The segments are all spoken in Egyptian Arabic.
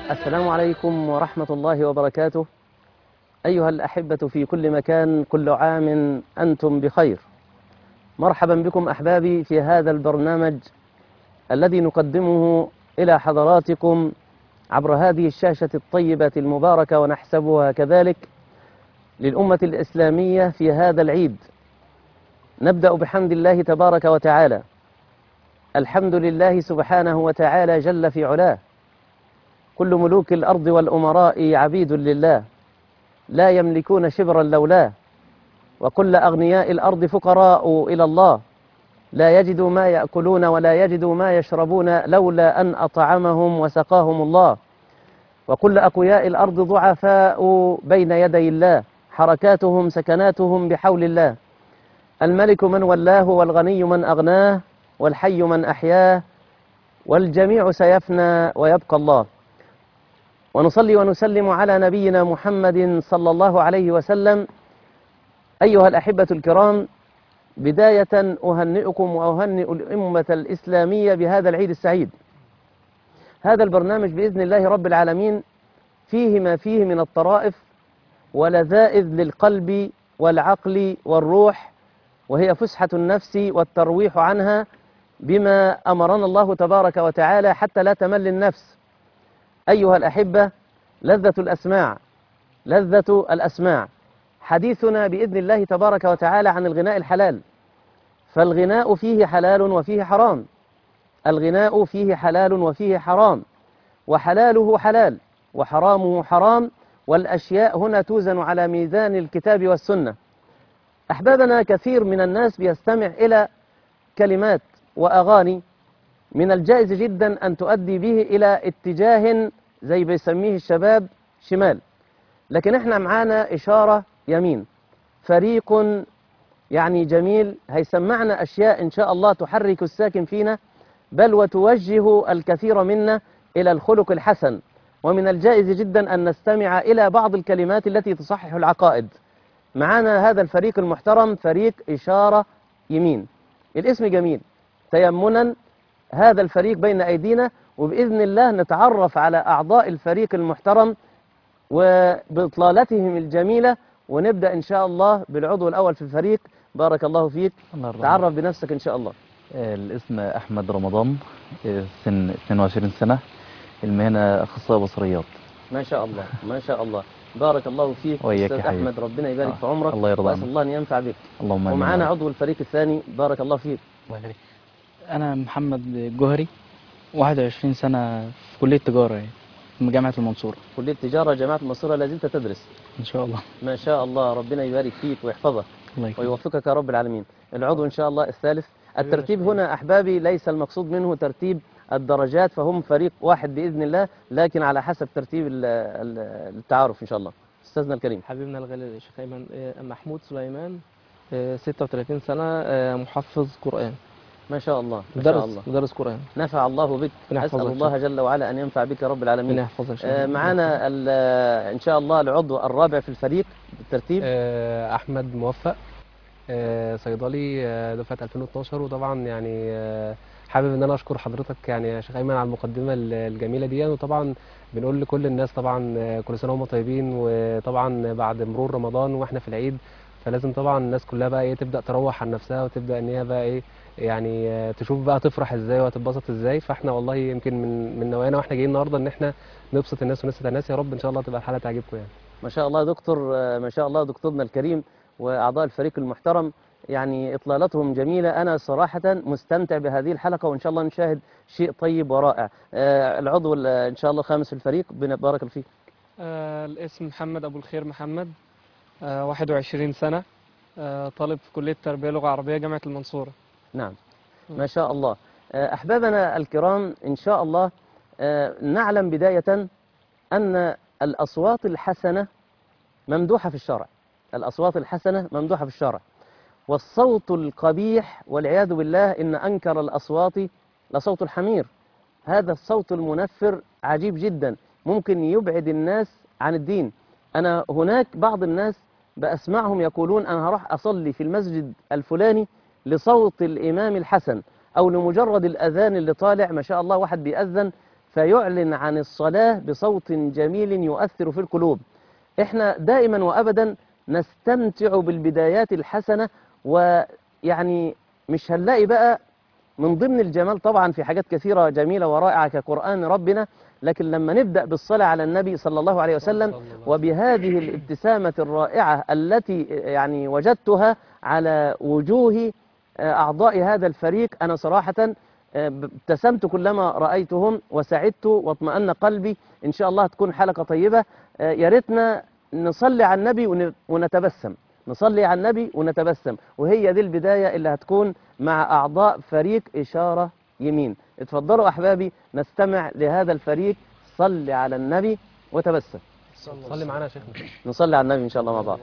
السلام عليكم ورحمة الله وبركاته أيها الأحبة في كل مكان كل عام أنتم بخير مرحبا بكم أحبابي في هذا البرنامج الذي نقدمه إلى حضراتكم عبر هذه الشاشة الطيبة المباركة ونحسبها كذلك للأمة الإسلامية في هذا العيد نبدأ بحمد الله تبارك وتعالى الحمد لله سبحانه وتعالى جل في علاه كل ملوك الأرض والأمراء عبيد لله لا يملكون شبرا لولاه وكل أغنياء الأرض فقراء إلى الله لا يجدوا ما يأكلون ولا يجدوا ما يشربون لولا أن أطعمهم وسقاهم الله وكل أقوياء الأرض ضعفاء بين يدي الله حركاتهم سكناتهم بحول الله الملك من ولاه والغني من أغناه والحي من أحياه والجميع سيفنى ويبقى الله ونصلي ونسلم على نبينا محمد صلى الله عليه وسلم أيها الأحبة الكرام بداية أهنئكم وأهنئ الأمة الإسلامية بهذا العيد السعيد هذا البرنامج بإذن الله رب العالمين فيه ما فيه من الطرائف ولذائذ للقلب والعقل والروح وهي فسحة النفس والترويح عنها بما أمرنا الله تبارك وتعالى حتى لا تمل النفس أيها الأحبة لذة الأسماع لذة الأسماع حديثنا بإذن الله تبارك وتعالى عن الغناء الحلال فالغناء فيه حلال وفيه حرام الغناء فيه حلال وفيه حرام وحلاله حلال وحرامه حرام والأشياء هنا توزن على ميزان الكتاب والسنة أحبابنا كثير من الناس بيستمع إلى كلمات وأغاني من الجائز جدا أن تؤدي به إلى اتجاه زي بيسميه الشباب شمال لكن احنا معانا إشارة يمين فريق يعني جميل هيسمعنا أشياء إن شاء الله تحرك الساكن فينا بل وتوجه الكثير منا إلى الخلق الحسن ومن الجائز جدا أن نستمع إلى بعض الكلمات التي تصحح العقائد معانا هذا الفريق المحترم فريق إشارة يمين الاسم جميل تيمنا هذا الفريق بين أيدينا وبإذن الله نتعرف على أعضاء الفريق المحترم وبإطلالتهم الجميلة ونبدأ إن شاء الله بالعضو الأول في الفريق بارك الله فيك الله يرضى تعرف بنفسك إن شاء الله آه، الاسم أحمد رمضان آه، سن 22 سنة المهنة أخصائي بصريات ما شاء الله ما شاء الله بارك الله فيك وإياك أستاذ يا حبيبي. أحمد ربنا يبارك آه، في عمرك الله يرضى وأسأل عنك. الله أن ينفع بك اللهم آمين ومعانا يا رب. عضو الفريق الثاني بارك الله فيك الله يخليك انا محمد الجوهري 21 سنه في كليه تجاره يعني من جامعه المنصوره كلية تجارة جامعة المنصورة لا زلت تدرس ان شاء الله ما شاء الله ربنا يبارك فيك ويحفظك الله يخليك ويوفقك يا رب العالمين العضو إن شاء الله الثالث الترتيب هنا أحبابي ليس المقصود منه ترتيب الدرجات فهم فريق واحد بإذن الله لكن على حسب ترتيب ال- ال- التعارف إن شاء الله أستاذنا الكريم حبيبنا الغالي الشيخ ايمن آه، محمود سليمان آه، 36 سنه آه، محفظ قران ما شاء الله ما شاء مدرس الله مدرس قران نفع الله بك ربنا أسأل يحفظك. الله جل وعلا أن ينفع بك يا رب ربنا العالمين يحفظك ان شاء آه، الله معانا ال- آه، إن شاء الله العضو الرابع في الفريق بالترتيب آه، احمد موفق آه، صيدلي آه، دفعه 2012 وطبعا يعني آه، حابب ان انا اشكر حضرتك يعني يا شيخ ايمن على المقدمه ال- الجميله دي وطبعا بنقول لكل الناس طبعا آه، كل سنه وهم طيبين وطبعا بعد مرور رمضان واحنا في العيد فلازم طبعا الناس كلها بقى ايه تبدا تروح عن نفسها وتبدا ان هي بقى ايه يعني آه، تشوف بقى تفرح ازاي وهتتبسط ازاي فاحنا والله يمكن من من نوايانا واحنا جايين النهارده ان احنا نبسط الناس ونسعد الناس يا رب ان شاء الله تبقى الحلقه تعجبكم يعني ما شاء الله دكتور آه، ما شاء الله دكتورنا الكريم وأعضاء الفريق المحترم يعني إطلالتهم جميلة أنا صراحة مستمتع بهذه الحلقة وإن شاء الله نشاهد شيء طيب ورائع آه، العضو ال- إن شاء الله الخامس في الفريق بن- بارك الله فيك آه الاسم محمد أبو الخير محمد آه 21 سنة آه طالب في كلية تربية لغة عربية جامعة المنصورة نعم ما شاء الله آه، أحبابنا الكرام إن شاء الله آه، نعلم بداية أن الأصوات الحسنة ممدوحة في الشرع الأصوات الحسنة ممدوحة في الشرع والصوت القبيح والعياذ بالله إن أنكر الأصوات لصوت الحمير هذا الصوت المنفر عجيب جدا ممكن يبعد الناس عن الدين أنا هناك بعض الناس بأسمعهم يقولون أنا هروح أصلي في المسجد الفلاني لصوت الإمام الحسن أو لمجرد الأذان اللي طالع ما شاء الله واحد بيأذن فيعلن عن الصلاة بصوت جميل يؤثر في القلوب احنا دائما وابدا نستمتع بالبدايات الحسنة ويعني مش هنلاقي بقى من ضمن الجمال طبعا في حاجات كثيرة جميلة ورائعة كقرآن ربنا لكن لما نبدأ بالصلاة على النبي صلى الله عليه وسلم وبهذه الابتسامة الرائعة التي يعني وجدتها على وجوه أعضاء هذا الفريق أنا صراحة ابتسمت كلما رأيتهم وسعدت واطمأن قلبي إن شاء الله تكون حلقة طيبة يا ريتنا نصلي على النبي ون- ونتبسم نصلي على النبي ونتبسم وهي دي البداية اللي هتكون مع أعضاء فريق إشارة يمين اتفضلوا أحبابي نستمع لهذا الفريق صلي على النبي وتبسم صلي معانا يا شيخنا نصلي على النبي إن شاء الله مع بعض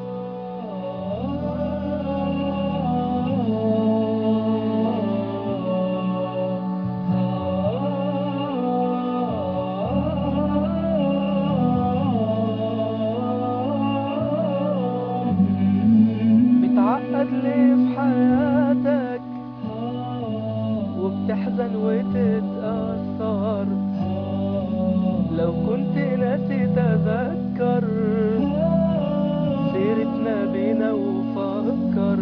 بتعقد ليه في حياتك وبتحزن وتتأثر لو كنت ناسي تذكر سيرتنا بينا وفكر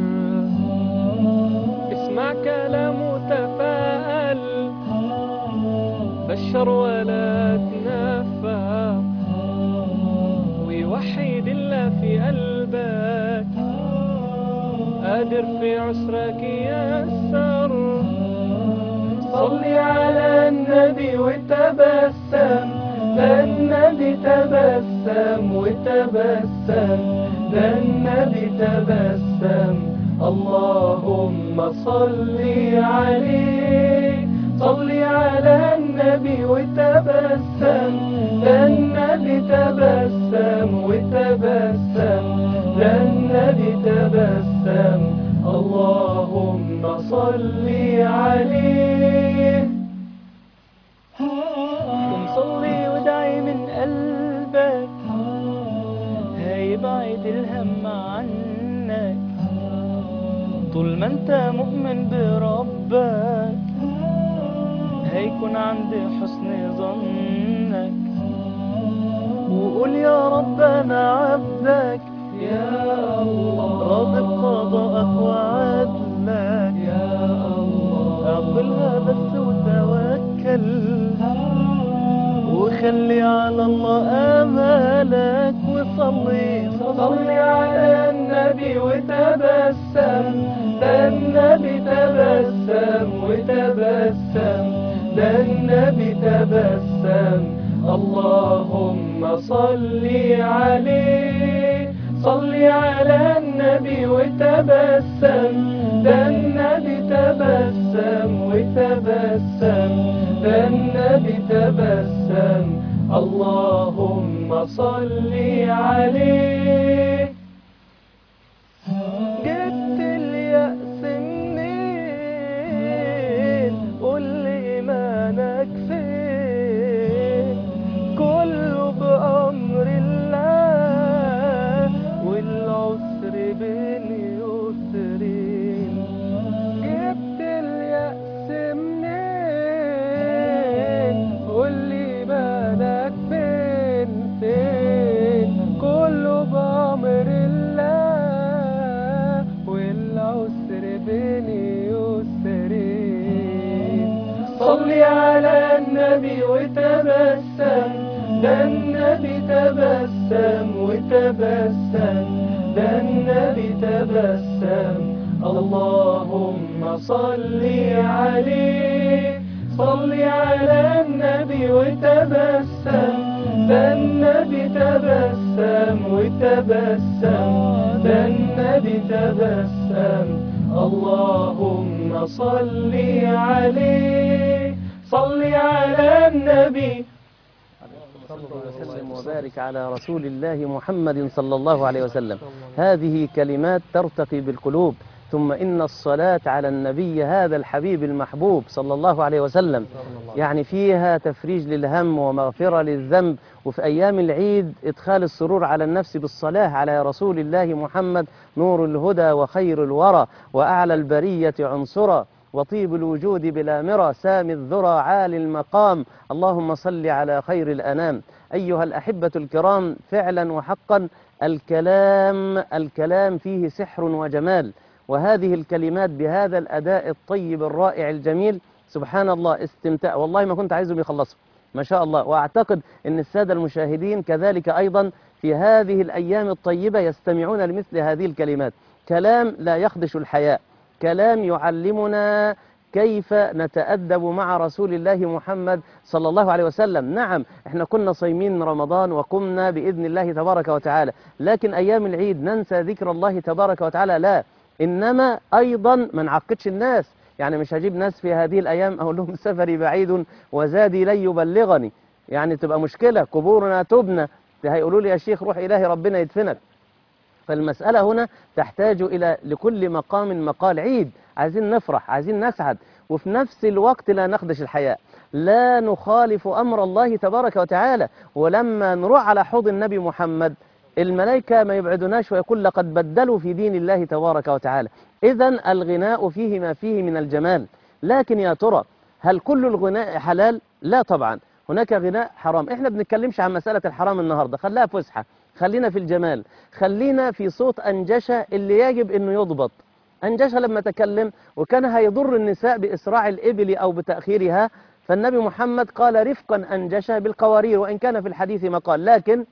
اسمع كلام وتفائل بشر ولا تنفى ويوحد الله في قلبك قادر في عسرك يسر صلي على النبي وتبسم ده النبي تبسم وتبسم ده النبي تبسم اللهم صلي عليه صلي على النبي وتبسم ده النبي تبسم وتبسم ده النبي تبسم اللهم صلي عليه قم صلي وادعي من قلبك هيبعد الهم عنك طول ما انت مؤمن بربك هيكون عند حسن ظنك وقول يا رب انا عبدك يا الله راضي بقضائك وعدلك يا الله اعقلها بس وتوكل وخلي على الله امالك وصلي صلي على النبي وتبسم ده النبي تبسم وتبسم ده النبي تبسم اللهم صلي عليه صلي على النبي وتبسم ده النبي تبسم وتبسم ده النبي تبسم اللهم صلي عليه جبت اليأس منين قول لي إيمانك فين كله بأمر الله والعسر بين يسرين جبت اليأس منين قول لي بالك فين فين كله بأمر الله والعسر بين يسرين صلي على النبي وتبسم ده النبي تبسم وتبسم ده النبي تبسم اللهم صل عليه صل على النبي وتبسم ده النبي تبسم وتبسم ده النبي تبسم اللهم صل عليه صل على النبي وسلم وبارك على رسول الله محمد صلى الله عليه وسلم هذه كلمات ترتقي بالقلوب ثم إن الصلاة على النبي هذا الحبيب المحبوب صلى الله عليه وسلم يعني فيها تفريج للهم ومغفرة للذنب وفي أيام العيد إدخال السرور على النفس بالصلاة على رسول الله محمد نور الهدى وخير الورى وأعلى البرية عنصرا وطيب الوجود بلا مرى سامي الذرى عالي المقام اللهم صل على خير الأنام أيها الأحبة الكرام فعلا وحقا الكلام الكلام فيه سحر وجمال وهذه الكلمات بهذا الأداء الطيب الرائع الجميل سبحان الله استمتاع والله ما كنت عايزهم يخلصوا ما شاء الله وأعتقد أن السادة المشاهدين كذلك أيضا في هذه الأيام الطيبة يستمعون لمثل هذه الكلمات كلام لا يخدش الحياء كلام يعلمنا كيف نتأدب مع رسول الله محمد صلى الله عليه وسلم نعم احنا كنا صايمين من رمضان وقمنا بإذن الله تبارك وتعالى لكن أيام العيد ننسى ذكر الله تبارك وتعالى لا إنما أيضا ما نعقدش الناس يعني مش هجيب ناس في هذه الأيام أقول لهم سفري بعيد وزادي لن يبلغني يعني تبقى مشكلة قبورنا تبنى هيقولوا لي يا شيخ روح إلهي ربنا يدفنك فالمسألة هنا تحتاج إلى لكل مقام مقال عيد عايزين نفرح عايزين نسعد وفي نفس الوقت لا نخدش الحياة لا نخالف أمر الله تبارك وتعالى ولما نروح على حوض النبي محمد الملائكة ما يبعدوناش ويقول لقد بدلوا في دين الله تبارك وتعالى إذا الغناء فيه ما فيه من الجمال لكن يا ترى هل كل الغناء حلال؟ لا طبعا هناك غناء حرام احنا بنتكلمش عن مسألة الحرام النهاردة خليها فسحة خلينا في الجمال خلينا في صوت أنجشة اللي يجب أنه يضبط أنجشة لما تكلم وكان هيضر النساء بإسراع الإبل أو بتأخيرها فالنبي محمد قال رفقا أنجشة بالقوارير وإن كان في الحديث مقال لكن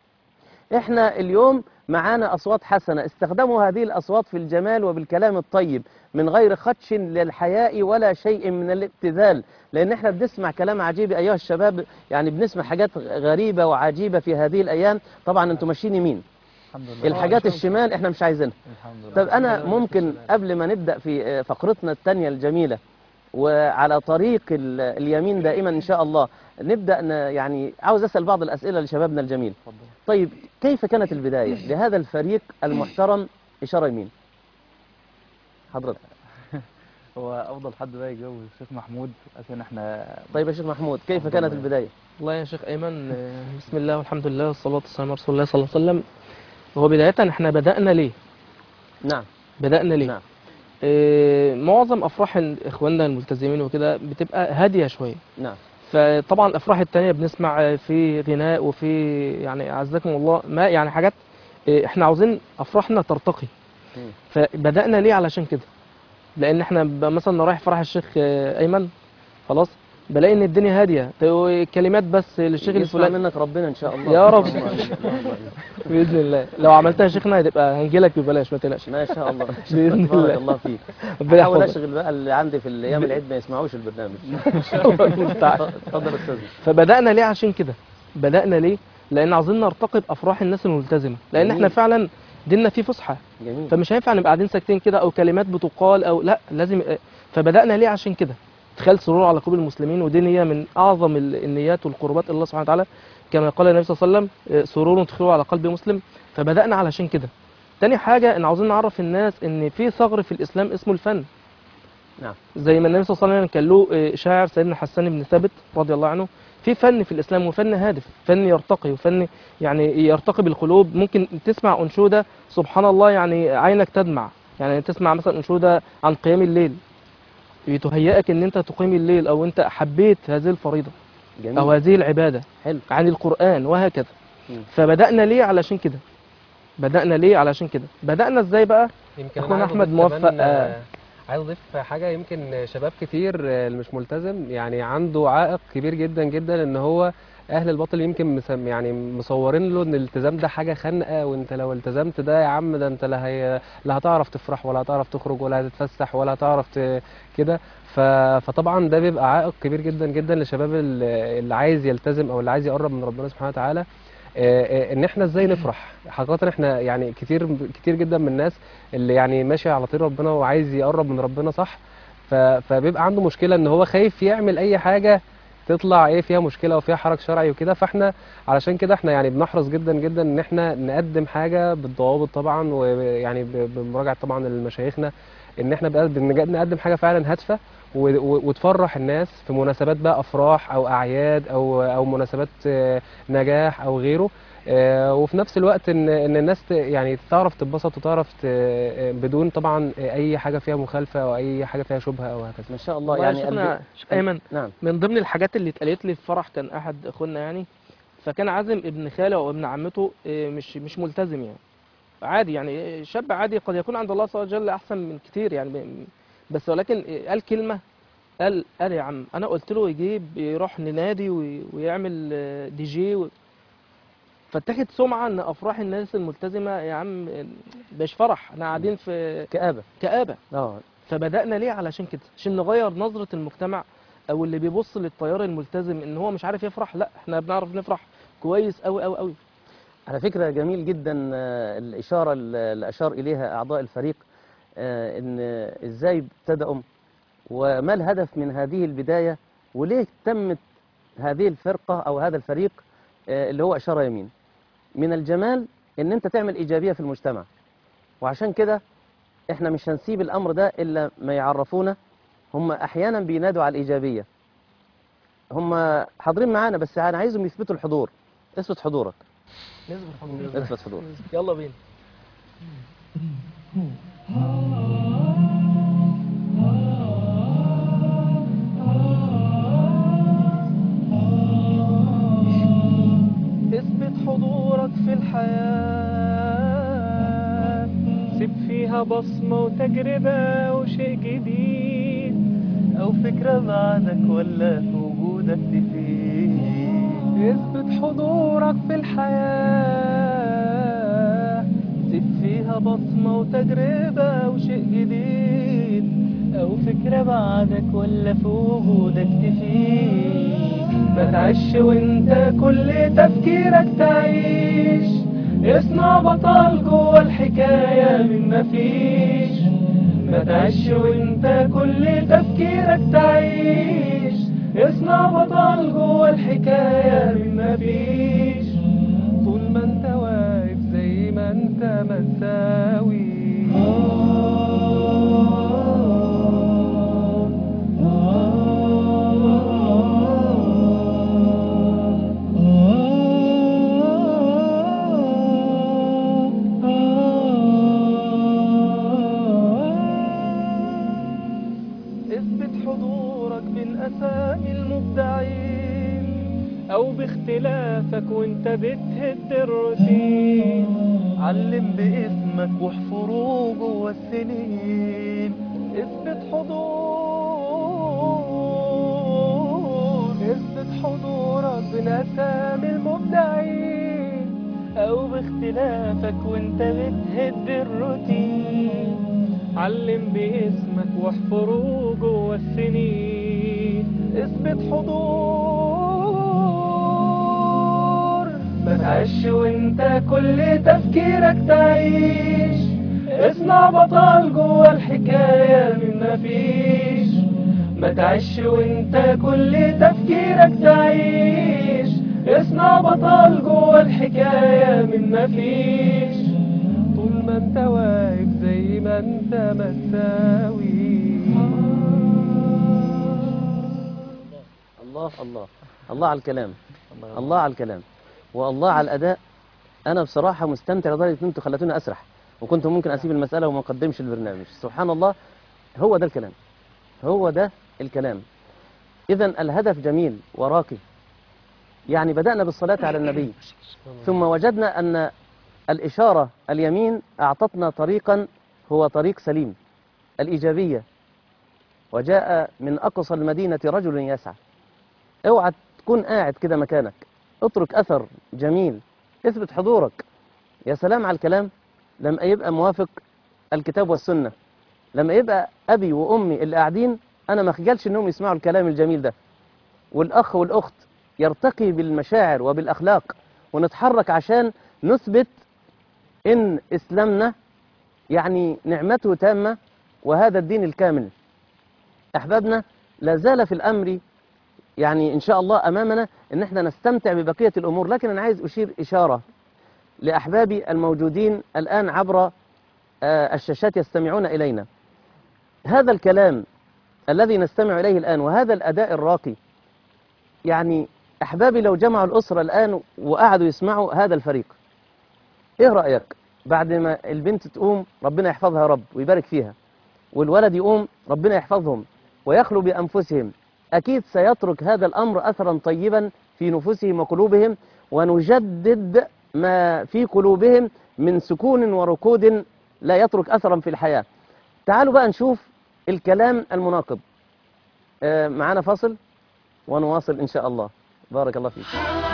احنا اليوم معانا أصوات حسنة استخدموا هذه الأصوات في الجمال وبالكلام الطيب من غير خدش للحياء ولا شيء من الابتذال لأن احنا بنسمع كلام عجيب أيها الشباب يعني بنسمع حاجات غريبة وعجيبة في هذه الأيام طبعا انتم ماشيين يمين الحمد لله الحاجات الشمال احنا مش عايزينها الحمد لله طب أنا ممكن قبل ما نبدأ في فقرتنا الثانية الجميلة وعلى طريق ال- اليمين دائما إن شاء الله نبدأ ن- يعني عاوز أسأل بعض الأسئلة لشبابنا الجميل اتفضل. طيب كيف كانت البداية لهذا الفريق المحترم إشارة يمين حضرتك هو افضل حد بقى يجاوب الشيخ محمود عشان احنا طيب يا شيخ محمود كيف الحمد كانت لله. البداية والله يا شيخ أيمن آه، بسم الله والحمد لله والصلاة والسلام على رسول الله صلى الله عليه وسلم هو بداية احنا بدأنا ليه؟ نعم بدأنا ليه؟ نعم آه، معظم أفراح ال- إخواننا الملتزمين وكده بتبقى هادية شوية نعم فطبعا الأفراح التانية بنسمع آه، في غناء وفي يعني أعزكم الله ما يعني حاجات آه، احنا عاوزين أفراحنا ترتقي مم. فبدأنا ليه علشان كده؟ لأن احنا ب- مثلا رايح فرح الشيخ آه، أيمن خلاص بلاقي إن الدنيا هادية تو- كلمات بس للشيخ يسمع الفلاني منك ربنا إن شاء الله يا رب. اللهم آمين. اللهم آمين. باذن الله لو عملتها يا شيخنا هتبقى هنجيلك ببلاش ما تقلقش ما شاء الله بإذن بارك الله. الله فيك ربنا حاول يحفظك أشغل بقى اللي عندي في الأيام العيد ما يسمعوش البرنامج المستعان. اتفضل يا أستاذ فبدانا ليه عشان كده بدانا ليه لان عاوزين نرتقي بافراح الناس الملتزمه لان احنا جميل. فعلا ديننا فيه فسحه جميل فمش هينفع نبقى قاعدين ساكتين كده او كلمات بتقال او لا لازم فبدانا ليه عشان كده ادخال سرور على قلوب المسلمين ودي نيه من اعظم ال- النيات والقربات الى الله سبحانه وتعالى كما قال النبي صلى الله عليه وسلم آه، سرور تدخلوا على قلب مسلم فبدانا علشان كده تاني حاجه ان عاوزين نعرف الناس ان في ثغر في الاسلام اسمه الفن نعم. زي ما النبي صلى الله عليه وسلم كان له آه، شاعر سيدنا حسان بن ثابت رضي الله عنه في فن في الاسلام وفن هادف فن يرتقي وفن يعني يرتقي بالقلوب ممكن تسمع انشوده سبحان الله يعني عينك تدمع يعني تسمع مثلا انشوده عن قيام الليل تهيئك ان انت تقيم الليل او انت حبيت هذه الفريضه جميل او هذه العباده حلو عن القران وهكذا مم. فبدانا ليه علشان كده بدانا ليه علشان كده بدانا ازاي بقى يمكن أخونا أنا عايز أحمد أضيف موفق، كمان، آه. آه، عايز اضيف حاجه يمكن شباب كتير آه، اللي مش ملتزم يعني عنده عائق كبير جدا جدا ان هو اهل الباطل يمكن مسم يعني مصورين له ان الالتزام ده حاجه خانقه وانت لو التزمت ده يا عم ده انت لا هي لا هتعرف تفرح ولا هتعرف تخرج ولا هتتفسح ولا هتعرف ت- كده ف... فطبعا ده بيبقى عائق كبير جدا جدا لشباب ال- اللي عايز يلتزم او اللي عايز يقرب من ربنا سبحانه وتعالى آه، آه، ان احنا ازاي نفرح حقيقه احنا يعني كتير كتير جدا من الناس اللي يعني ماشي على طريق ربنا وعايز يقرب من ربنا صح ف... فبيبقى عنده مشكله ان هو خايف يعمل اي حاجه تطلع ايه فيها مشكله وفيها حرج شرعي وكده فاحنا علشان كده احنا يعني بنحرص جدا جدا ان احنا نقدم حاجه بالضوابط طبعا ويعني ب- بمراجعه طبعا لمشايخنا ان احنا بقى بنج- نقدم حاجه فعلا هادفه و- و- وتفرح الناس في مناسبات بقى افراح او اعياد او او مناسبات آه، نجاح او غيره آه، وفي نفس الوقت ان ان الناس ت- يعني تعرف تتبسط وتعرف ت- آه، بدون طبعا اي حاجه فيها مخالفه او اي حاجه فيها شبهه او هكذا ما شاء الله والله يعني يا شيخنا الب- شيخ ايمن نعم من ضمن الحاجات اللي اتقالت لي في فرح كان احد اخونا يعني فكان عازم ابن خاله او ابن عمته إيه، مش مش ملتزم يعني عادي يعني إيه، شاب عادي قد يكون عند الله عز وجل احسن من كتير يعني ب- بس ولكن إيه، قال كلمه قال قال يا عم انا قلت له يجيب يروح لنادي وي- ويعمل آه، دي جي و... فاتخذ سمعه ان افراح الناس الملتزمه يا عم آه، مش فرح احنا قاعدين في كآبة كآبه اه فبدأنا ليه علشان كده عشان نغير نظرة المجتمع او اللي بيبص للتيار الملتزم ان هو مش عارف يفرح لا احنا بنعرف نفرح كويس قوي قوي قوي على فكرة جميل جدا آه، الإشارة اللي أشار إليها أعضاء الفريق آه، إن إزاي ابتدأوا وما الهدف من هذه البداية وليه تمت هذه الفرقة أو هذا الفريق آه، اللي هو إشارة يمين من الجمال إن أنت تعمل إيجابية في المجتمع وعشان كده إحنا مش هنسيب الأمر ده إلا ما يعرفونا هم أحيانا بينادوا على الإيجابية هم حاضرين معانا بس أنا عايزهم يثبتوا الحضور اثبت حضورك نثبت اثبت حضورك يلا بينا اثبت حضورك في الحياة سيب فيها بصمة وتجربة وشيء جديد أو فكرة بعدك ولا في وجودك تفيد اثبت حضورك في الحياة سيب فيها بصمة وتجربة وشيء جديد أو فكرة بعدك ولا في وجودك تفيد ما تعيش وانت كل تفكيرك تعيش اصنع بطل جوه الحكاية من مفيش ما تعيش وانت كل تفكيرك تعيش اصنع بطل جوه الحكاية من مفيش طول ما انت واقف زي ما انت ما تساوي اثبت حضورك بين أسامي المبدعين أو باختلافك وانت بتهد الروتين علم باسمك واحفره جوه السنين اثبت حضور اثبت حضورك بين أسامي المبدعين أو باختلافك وانت بتهد الروتين علم باسمك واحفره جوه السنين اثبت حضور ما تعيش وانت كل تفكيرك تعيش اصنع بطل جوه الحكاية من مفيش ما تعيش وانت كل تفكيرك تعيش اصنع بطل جوه الحكاية من مفيش طول ما انت واقف زي ما انت ما تساوي الله الله الله على الكلام الله على الكلام والله على الأداء أنا بصراحة مستمتع لدرجة إن أنتوا خلتوني أسرح وكنت ممكن أسيب المسألة وما أقدمش البرنامج سبحان الله هو ده الكلام هو ده الكلام إذا الهدف جميل وراقي يعني بدأنا بالصلاة على النبي ثم وجدنا أن الإشارة اليمين أعطتنا طريقا هو طريق سليم الإيجابية وجاء من أقصى المدينة رجل يسعى اوعى تكون قاعد كده مكانك اترك أثر جميل اثبت حضورك يا سلام على الكلام لما يبقى موافق الكتاب والسنة لما يبقى أبي وأمي اللي قاعدين أنا ما خجلش إنهم يسمعوا الكلام الجميل ده والأخ والأخت يرتقي بالمشاعر وبالأخلاق ونتحرك عشان نثبت إن إسلامنا يعني نعمته تامة وهذا الدين الكامل أحبابنا لا زال في الأمر يعني إن شاء الله أمامنا إن إحنا نستمتع ببقية الأمور لكن أنا عايز أشير إشارة لأحبابي الموجودين الآن عبر آه، الشاشات يستمعون إلينا هذا الكلام الذي نستمع إليه الآن وهذا الأداء الراقي يعني أحبابي لو جمعوا الأسرة الآن وقعدوا يسمعوا هذا الفريق إيه رأيك بعد ما البنت تقوم ربنا يحفظها يا رب ويبارك فيها والولد يقوم ربنا يحفظهم ويخلو بأنفسهم أكيد سيترك هذا الأمر أثرا طيبا في نفوسهم وقلوبهم ونجدد ما في قلوبهم من سكون وركود لا يترك أثرا في الحياة تعالوا بقى نشوف الكلام المناقض آه، معانا فاصل ونواصل إن شاء الله بارك الله فيك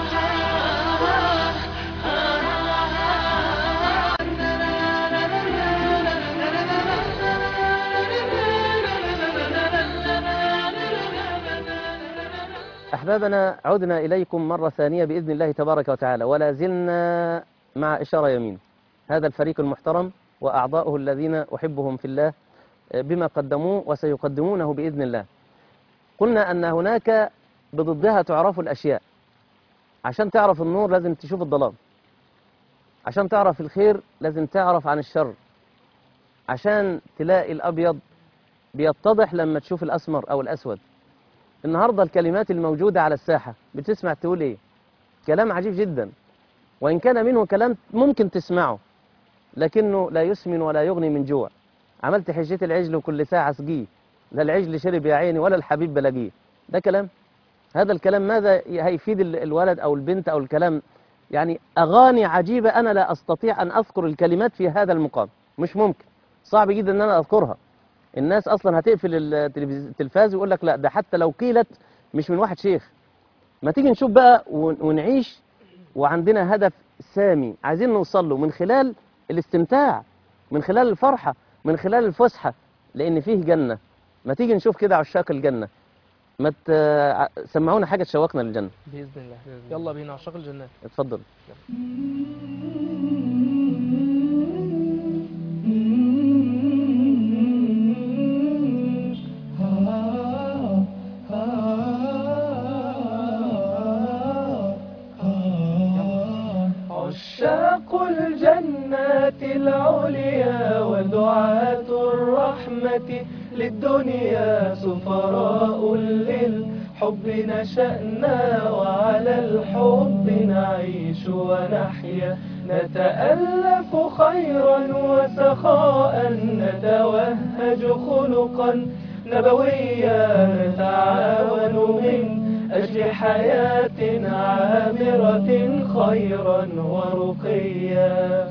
أحبابنا عدنا إليكم مرة ثانية بإذن الله تبارك وتعالى ولا زلنا مع إشارة يمين هذا الفريق المحترم وأعضاؤه الذين أحبهم في الله بما قدموه وسيقدمونه بإذن الله قلنا أن هناك بضدها تعرف الأشياء عشان تعرف النور لازم تشوف الظلام عشان تعرف الخير لازم تعرف عن الشر عشان تلاقي الأبيض بيتضح لما تشوف الأسمر أو الأسود النهاردة الكلمات الموجودة على الساحة بتسمع تقول إيه كلام عجيب جدا وإن كان منه كلام ممكن تسمعه لكنه لا يسمن ولا يغني من جوع عملت حجة العجل وكل ساعة سقيه لا العجل شرب يا عيني ولا الحبيب بلاقيه ده كلام هذا الكلام ماذا هيفيد ال- الولد أو البنت أو الكلام يعني أغاني عجيبة أنا لا أستطيع أن أذكر الكلمات في هذا المقام مش ممكن صعب جدا أن أنا أذكرها الناس أصلا هتقفل التلفز- التلفاز ويقول لك لا ده حتى لو قيلت مش من واحد شيخ ما تيجي نشوف بقى ون- ونعيش وعندنا هدف سامي عايزين نوصل له من خلال الاستمتاع من خلال الفرحة من خلال الفسحة لأن فيه جنة ما تيجي نشوف كده عشاق الجنة ما ت- سمعونا حاجة تشوقنا للجنة بإذن الله يلا بينا عشاق الجنات اتفضل عشاق الجنات العليا ودعاة الرحمة للدنيا سفراء للحب نشأنا وعلى الحب نعيش ونحيا نتألف خيرا وسخاء نتوهج خلقا نبويا نتعاون من أجل حياة عامرة خيرا ورقيا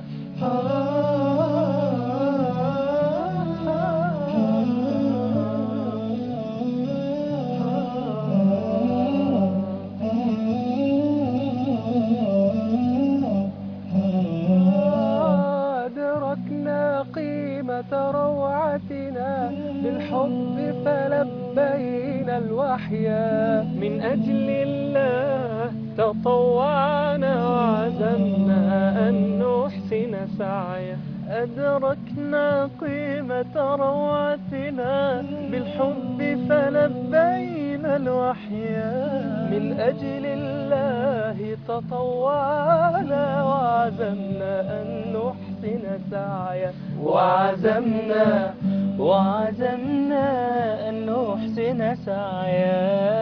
أدركنا قيمة روعتنا بالحب فلبينا الوحيا من أجل الله تطوعنا وعزمنا أن نحسن سعيا أدركنا قيمة روعتنا بالحب فلبينا الوحيا من أجل الله تطوعنا وعزمنا أن نحسن سعيا وعزمنا وعزمنا أن نحسن سعيا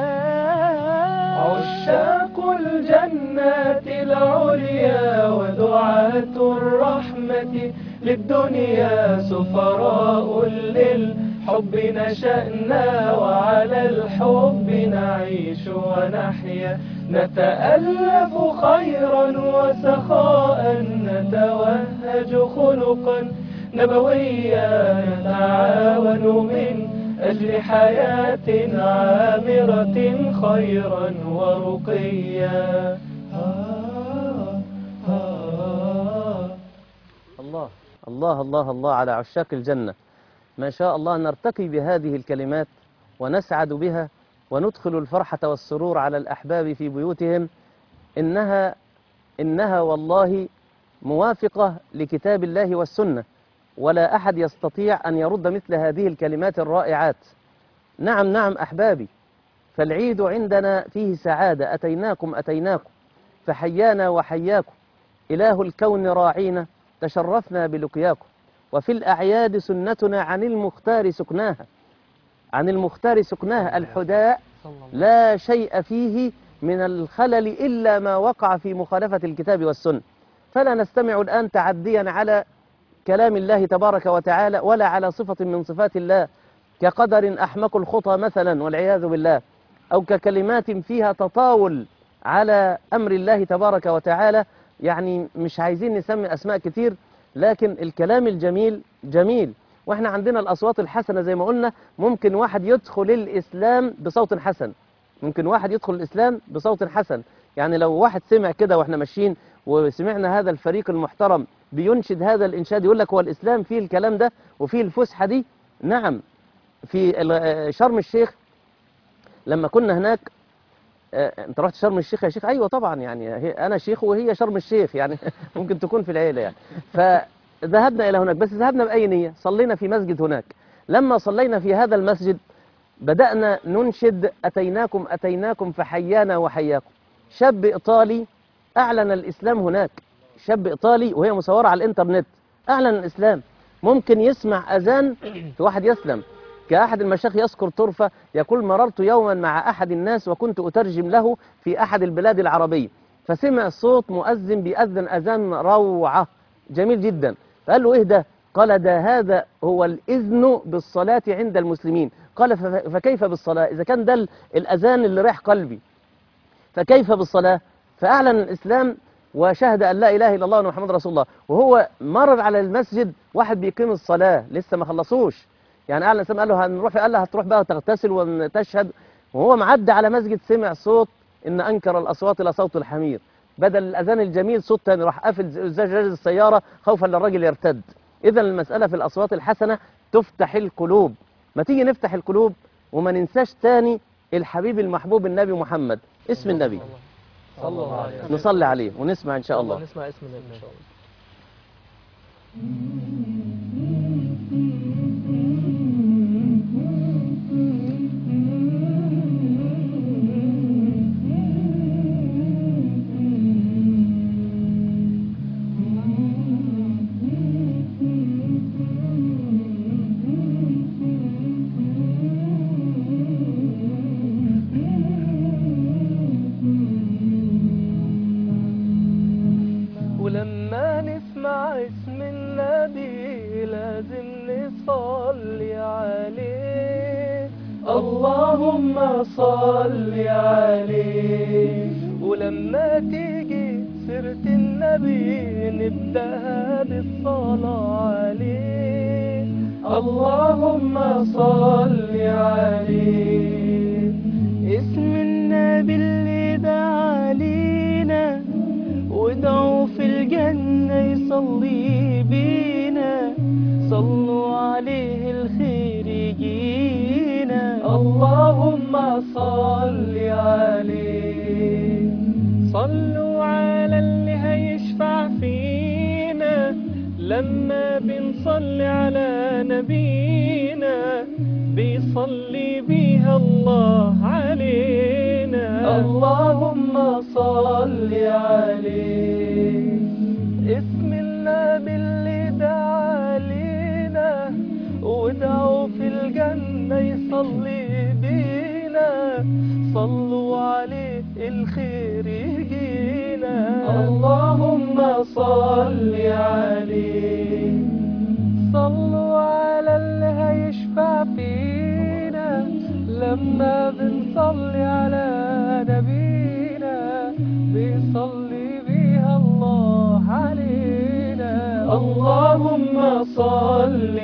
عشاق الجنات العليا ودعاة الرحمة للدنيا سفراء للحب نشأنا وعلى الحب نعيش ونحيا نتألف خيرا وسخاء نتوهج خلقا نبويا نتعاون من أجل حياة عامرة خيرا ورقيا الله الله الله الله على عشاق الجنة ما شاء الله نرتقي بهذه الكلمات ونسعد بها وندخل الفرحة والسرور على الأحباب في بيوتهم إنها إنها والله موافقة لكتاب الله والسنة ولا أحد يستطيع أن يرد مثل هذه الكلمات الرائعات نعم نعم أحبابي فالعيد عندنا فيه سعادة أتيناكم أتيناكم فحيانا وحياكم إله الكون راعينا تشرفنا بلقياكم وفي الأعياد سنتنا عن المختار سكناها عن المختار سقناه الحداء لا شيء فيه من الخلل إلا ما وقع في مخالفة الكتاب والسنة فلا نستمع الآن تعديا على كلام الله تبارك وتعالى ولا على صفة من صفات الله كقدر أحمق الخطى مثلا والعياذ بالله أو ككلمات فيها تطاول على أمر الله تبارك وتعالى يعني مش عايزين نسمي أسماء كتير لكن الكلام الجميل جميل واحنا عندنا الأصوات الحسنة زي ما قلنا ممكن واحد يدخل الإسلام بصوت حسن ممكن واحد يدخل الإسلام بصوت حسن يعني لو واحد سمع كده واحنا ماشيين وسمعنا هذا الفريق المحترم بينشد هذا الإنشاد يقول لك هو الإسلام فيه الكلام ده وفيه الفسحة دي نعم في ال- شرم الشيخ لما كنا هناك آه، انت رحت شرم الشيخ يا شيخ ايوه طبعا يعني هي انا شيخ وهي شرم الشيخ يعني ممكن تكون في العيله يعني فذهبنا الى هناك بس ذهبنا باي نيه صلينا في مسجد هناك لما صلينا في هذا المسجد بدانا ننشد اتيناكم اتيناكم فحيانا وحياكم شاب ايطالي اعلن الاسلام هناك شاب ايطالي وهي مصوره على الانترنت اعلن الاسلام ممكن يسمع اذان في واحد يسلم كأحد المشايخ يذكر طرفة يقول مررت يوما مع أحد الناس وكنت أترجم له في أحد البلاد العربية فسمع صوت مؤذن بيأذن أذان روعة جميل جدا فقال له إيه ده قال ده هذا هو الإذن بالصلاة عند المسلمين قال فف- فكيف بالصلاة إذا كان ده ال- الأذان اللي رايح قلبي فكيف بالصلاة فأعلن الإسلام وشهد أن لا إله إلا الله وأن محمد رسول الله وهو مرر على المسجد واحد بيقيم الصلاة لسه ما خلصوش يعني أعلن الإسلام قال له هنروح قال له هتروح بقى تغتسل وتشهد وهو معدي على مسجد سمع صوت إن أنكر الأصوات لصوت الحمير بدل الأذان الجميل صوت تاني راح قافل زجاج السيارة خوفا للراجل يرتد إذا المسألة في الأصوات الحسنة تفتح القلوب ما تيجي نفتح القلوب وما ننساش تاني الحبيب المحبوب النبي محمد اسم النبي صلى الله عليه وسلم نصلي عليه ونسمع إن شاء الله نسمع اسم النبي ان شاء الله ولما نسمع اسم النبي لازم نصلي عليه اللهم صل عليه ولما تيجي سيرة النبي نبدأها بالصلاة عليه اللهم صل عليه اسم النبي اللي دعا علينا ودعوا في الجنة يصلي بينا صلوا عليه الخير يجينا اللهم صل عليه صلوا على اللي هيشفع فينا لما بنصلي على نبينا بيصلي بيها الله علينا اللهم صل عليه اسم النبي اللي دعا علينا ودعوا في الجنة يصلي بينا صلوا عليه الخير يجينا اللهم صل عليه صلوا على اللي هيشفع فينا لما بنصلي على نبينا بيصلي بيها الله علينا اللهم صل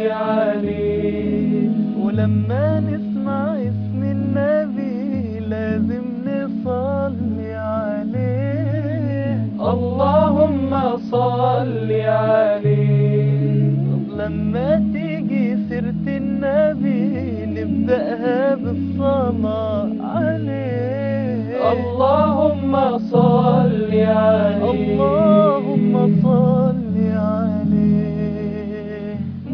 عليه ولما نسمع اسم النبي لازم نصلي عليه اللهم صل عليه طب لما تيجي سيرة النبي نبدأها بالصلاة عليه اللهم صل عليه اللهم صل عليه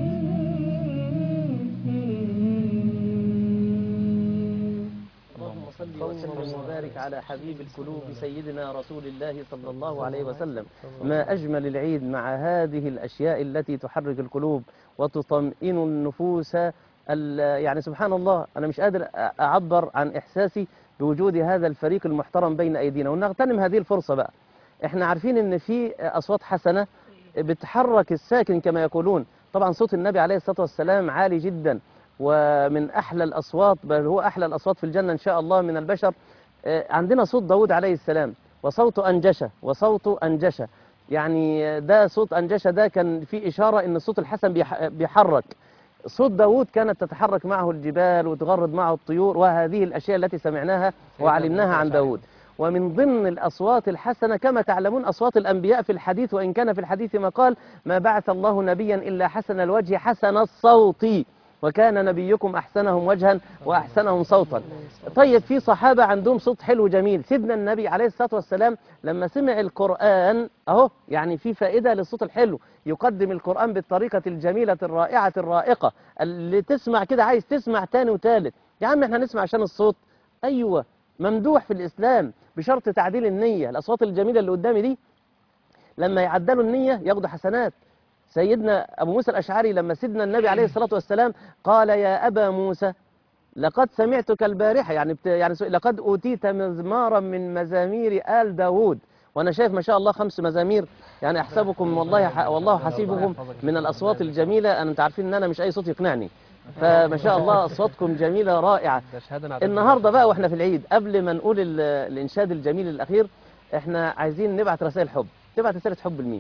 اللهم صل وسلم وبارك على حبيب القلوب سيدنا رسول الله صلى الله عليه وسلم ما أجمل العيد مع هذه الأشياء التي تحرك القلوب وتطمئن النفوس ال- يعني سبحان الله أنا مش قادر أ- أعبر عن إحساسي بوجود هذا الفريق المحترم بين أيدينا ونغتنم هذه الفرصة بقى احنا عارفين ان في أصوات حسنة بتحرك الساكن كما يقولون طبعا صوت النبي عليه الصلاة والسلام عالي جدا ومن أحلى الأصوات بل هو أحلى الأصوات في الجنة إن شاء الله من البشر آه، عندنا صوت داود عليه السلام وصوت أنجشة وصوت أنجشة يعني ده صوت أنجشة ده كان في إشارة إن الصوت الحسن بيح- بيحرك صوت داود كانت تتحرك معه الجبال وتغرد معه الطيور وهذه الأشياء التي سمعناها وعلمناها عن داود ومن ضمن الأصوات الحسنة كما تعلمون أصوات الأنبياء في الحديث وإن كان في الحديث ما قال ما بعث الله نبيا إلا حسن الوجه حسن الصوت وكان نبيكم أحسنهم وجها وأحسنهم صوتا طيب في صحابة عندهم صوت حلو جميل سيدنا النبي عليه الصلاة والسلام لما سمع القرآن أهو يعني في فائدة للصوت الحلو يقدم القرآن بالطريقة الجميلة الرائعة الرائقة اللي تسمع كده عايز تسمع تاني وتالت يا عم احنا نسمع عشان الصوت أيوة ممدوح في الإسلام بشرط تعديل النية الأصوات الجميلة اللي قدامي دي لما يعدلوا النية ياخدوا حسنات سيدنا أبو موسى الأشعري لما سيدنا النبي عليه الصلاة والسلام قال يا أبا موسى لقد سمعتك البارحة يعني بت... يعني س- لقد أوتيت مزمارا من مزامير آل داوود وأنا شايف ما شاء الله خمس مزامير يعني أحسبكم والله ح... والله حسيبكم من الأصوات الجميلة أنا أنت عارفين إن أنا مش أي صوت يقنعني فما شاء الله أصواتكم جميلة رائعة ده شهاده نعتز بيها. النهارده بقى واحنا في العيد قبل ما نقول ال- الانشاد الجميل الاخير احنا عايزين نبعت رسائل حب تبعت رساله حب لمين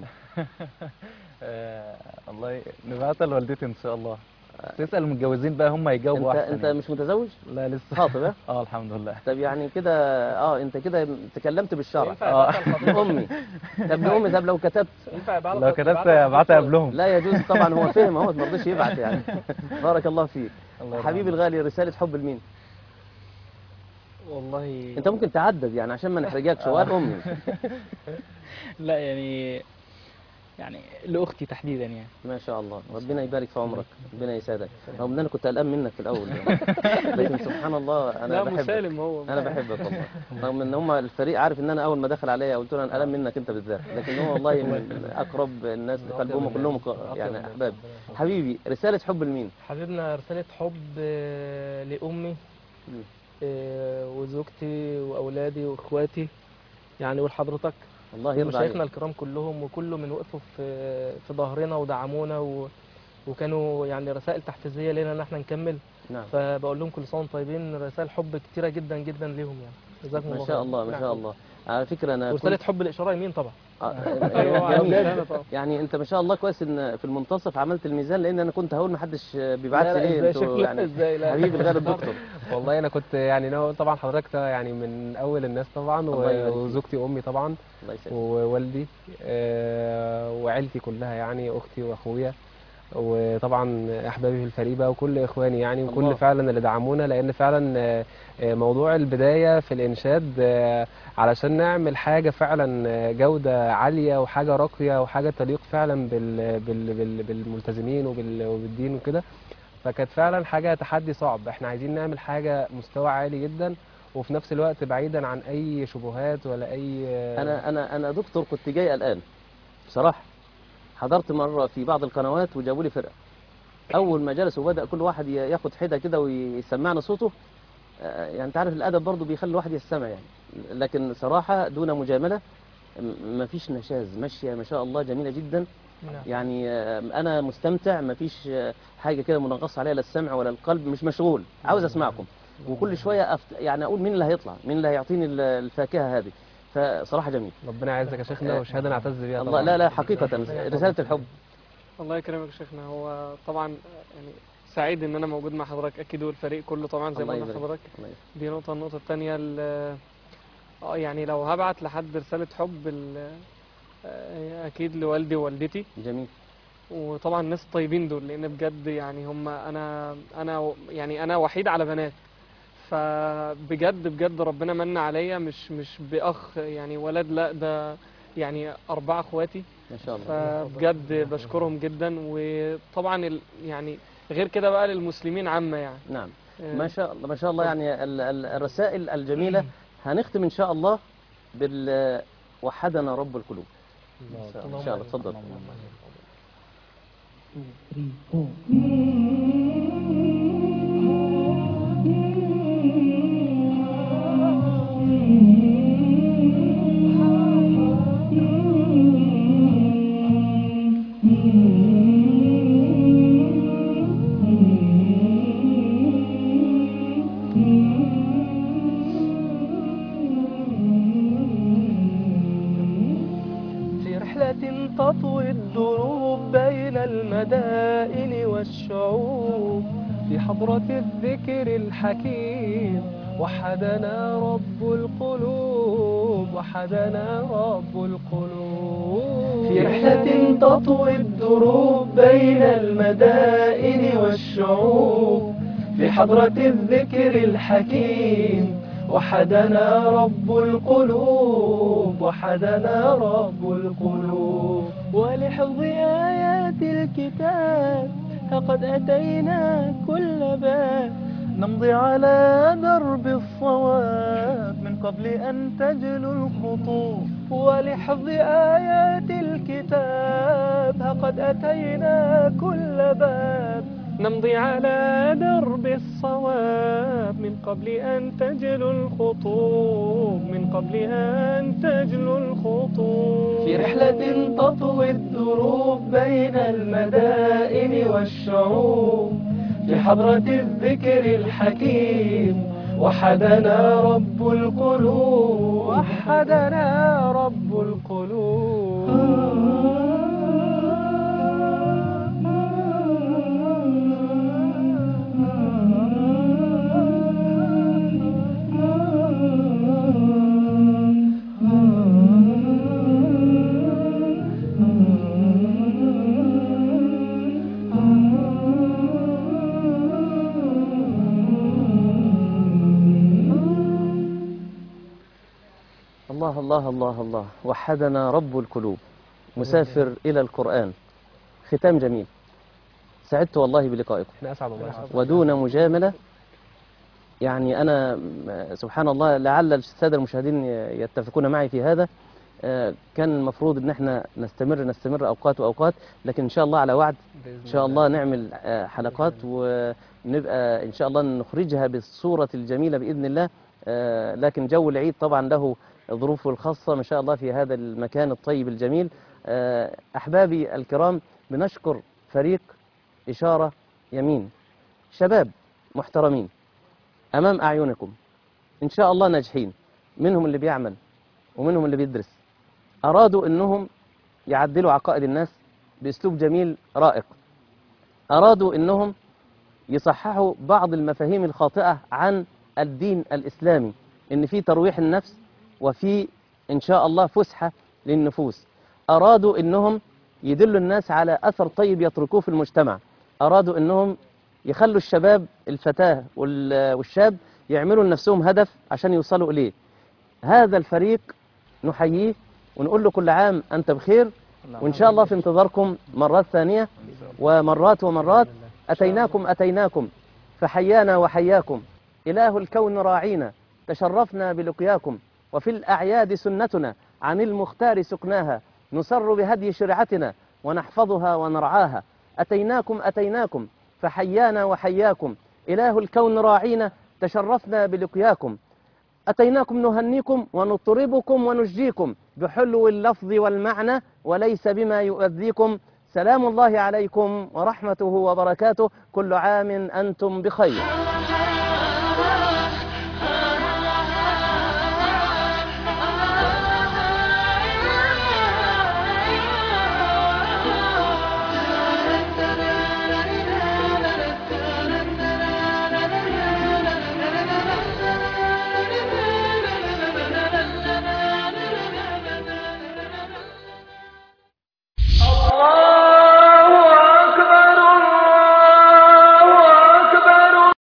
آه الله نبعتها لوالدتي ان شاء الله تسال المتجوزين بقى هم يجاوبوا انت احسن انت يعني. مش متزوج لا لسه خاطب ها اه الحمد لله طب يعني كده اه انت كده تكلمت بالشرع ينفع آه. يبعتها لحضرتك؟ امي طب لامي طب لو كتبت ينفع يبعتها لو كتبت ابعتها قبلهم لا يجوز طبعا هو فهم اهو ما رضيش يبعت يعني بارك الله فيك الله يرحمه. حبيبي الغالي رساله حب لمين والله انت ممكن تعدد يعني عشان ما نحرجكش وقال امي لا يعني يعني لاختي تحديدا يعني ما شاء الله ربنا يبارك في عمرك ربنا يسعدك رغم ان انا كنت قلقان منك في الاول يعني. لكن سبحان الله انا لا بحبك مسالم هو انا بحبك والله رغم ان هم الفريق عارف ان انا اول ما دخل عليا قلت له انا قلقان منك انت بالذات لكن هو والله من اقرب الناس لقلبهم كلهم ق- يعني احباب حبيبي رساله حب لمين حبيبنا رسالة حب آه، لأمي مم. آه، وزوجتي وأولادي وإخواتي يعني ولحضرتك الله يرضى ومشايخنا عليك الكرام كلهم وكله من وقفوا في في ظهرنا ودعمونا و وكانوا يعني رسائل تحفيزيه لنا ان احنا نكمل نعم فبقول لهم كل سنه وانتم طيبين رسائل حب كتيره جدا جدا ليهم يعني جزاكم الله ما شاء خير. الله ما شاء الله على فكره انا ورساله كنت حب لاشاره يمين طبعا آه، أيوة، جميل. عشانة طبعا. يعني انت ما شاء الله كويس ان في المنتصف عملت الميزان لان انا كنت هقول ما حدش بيبعت لا، لي لا، ليه ازاي انتوا شكلك يعني ازاي لا حبيبي الغالي الدكتور والله انا كنت يعني ناوي طبعا حضرتك يعني من اول الناس طبعا الله يبارك فيك. وزوجتي وامي طبعا الله يسعدك ووالدي آه، وعيلتي كلها يعني اختي واخويا وطبعا احبابي في الفريق بقى وكل اخواني يعني الله. وكل فعلا اللي دعمونا لان فعلا آه، آه، موضوع البدايه في الانشاد آه، علشان نعمل حاجه فعلا آه، جوده عاليه وحاجه راقيه وحاجه تليق فعلا بال بال بال بالملتزمين وبال وبالدين وكده فكانت فعلا حاجه تحدي صعب احنا عايزين نعمل حاجه مستوى عالي جدا وفي نفس الوقت بعيدا عن اي شبهات ولا اي آه، انا انا انا دكتور كنت جاي قلقان بصراحه حضرت مره في بعض القنوات وجابوا لي فرقه اول ما جلسوا وبدا كل واحد ي- ياخد حده كده ويسمعنا صوته آه، يعني انت عارف الادب برضه بيخلي الواحد يستمع يعني لكن صراحه دون مجامله ما فيش نشاز ماشيه ما شاء الله جميله جدا نعم. يعني آه، انا مستمتع ما فيش آه، حاجه كده منغص عليها لا السمع ولا القلب مش مشغول عاوز اسمعكم وكل شويه أفت... يعني اقول مين اللي هيطلع مين اللي هيعطيني ال- الفاكهه هذه فصراحه جميل ربنا يعزك يا شيخنا وشهاده نعتز بيها الله طبعا لا لا حقيقه رساله الحب الله يكرمك يا شيخنا هو طبعا يعني سعيد ان انا موجود مع حضرتك اكيد والفريق كله طبعا زي ما الله قلنا يبارك. لحضرتك الله يبارك. دي نقطة النقطة التانية ال- اه يعني لو هبعت لحد رسالة حب ال- آه، أكيد لوالدي ووالدتي جميل وطبعا الناس الطيبين دول لأن بجد يعني هم أنا أنا و- يعني أنا وحيد على بنات فبجد بجد ربنا من عليا مش مش بأخ يعني ولد لا ده يعني أربعة إخواتي ما شاء الله فبجد بشكرهم جدا وطبعا ال- يعني غير كده بقى للمسلمين عامة يعني نعم آه، ما شاء الله ما شاء الله يعني ال- ال- الرسائل الجميله هنختم ان شاء الله بال وحدنا رب القلوب ان شاء الله اتفضل اللهم تطوي الدروب بين المدائن والشعوب في حضرة الذكر الحكيم وحدنا رب القلوب وحدنا رب القلوب في رحلة تطوي الدروب بين المدائن والشعوب في حضرة الذكر الحكيم وحدنا رب القلوب وحدنا رب القلوب ولحفظ آيات الكتاب فقد أتينا كل باب نمضي على درب الصواب من قبل أن تجلو الخطوط ولحفظ آيات الكتاب فقد أتينا كل باب نمضي على درب الصواب من قبل أن تجلو الخطوب من قبل أن تجلو الخطوب في رحلة تطوي الدروب بين المدائن والشعوب في حضرة الذكر الحكيم وحدنا رب القلوب وحدنا رب القلوب الله الله الله الله وحدنا رب القلوب مسافر إلى القرآن ختام جميل سعدت والله بلقائكم احنا اسعد والله ودون مجاملة يعني أنا م- سبحان الله لعل السادة المشاهدين ي- يتفقون معي في هذا آه، كان المفروض ان احنا نستمر نستمر اوقات واوقات لكن ان شاء الله على وعد بإذن ان شاء الله نعمل آه، حلقات ونبقى ان شاء الله نخرجها بالصورة الجميلة باذن الله آه، لكن جو العيد طبعا له ظروفه الخاصة ما شاء الله في هذا المكان الطيب الجميل آه، احبابي الكرام بنشكر فريق اشارة يمين شباب محترمين امام اعينكم ان شاء الله ناجحين منهم اللي بيعمل ومنهم اللي بيدرس ارادوا انهم يعدلوا عقائد الناس باسلوب جميل رائق ارادوا انهم يصححوا بعض المفاهيم الخاطئه عن الدين الاسلامي ان في ترويح النفس وفي ان شاء الله فسحه للنفوس ارادوا انهم يدلوا الناس على اثر طيب يتركوه في المجتمع ارادوا انهم يخلوا الشباب الفتاه وال- والشاب يعملوا لنفسهم هدف عشان يوصلوا اليه هذا الفريق نحييه ونقول له كل عام انت بخير وان شاء الله في انتظاركم مرات ثانيه ومرات ومرات اتيناكم اتيناكم فحيانا وحياكم اله الكون راعينا تشرفنا بلقياكم وفي الاعياد سنتنا عن المختار سقناها نسر بهدي شرعتنا ونحفظها ونرعاها اتيناكم اتيناكم فحيانا وحياكم اله الكون راعينا تشرفنا بلقياكم أتيناكم نهنيكم ونطربكم ونجيكم بحلو اللفظ والمعنى وليس بما يؤذيكم سلام الله عليكم ورحمته وبركاته كل عام أنتم بخير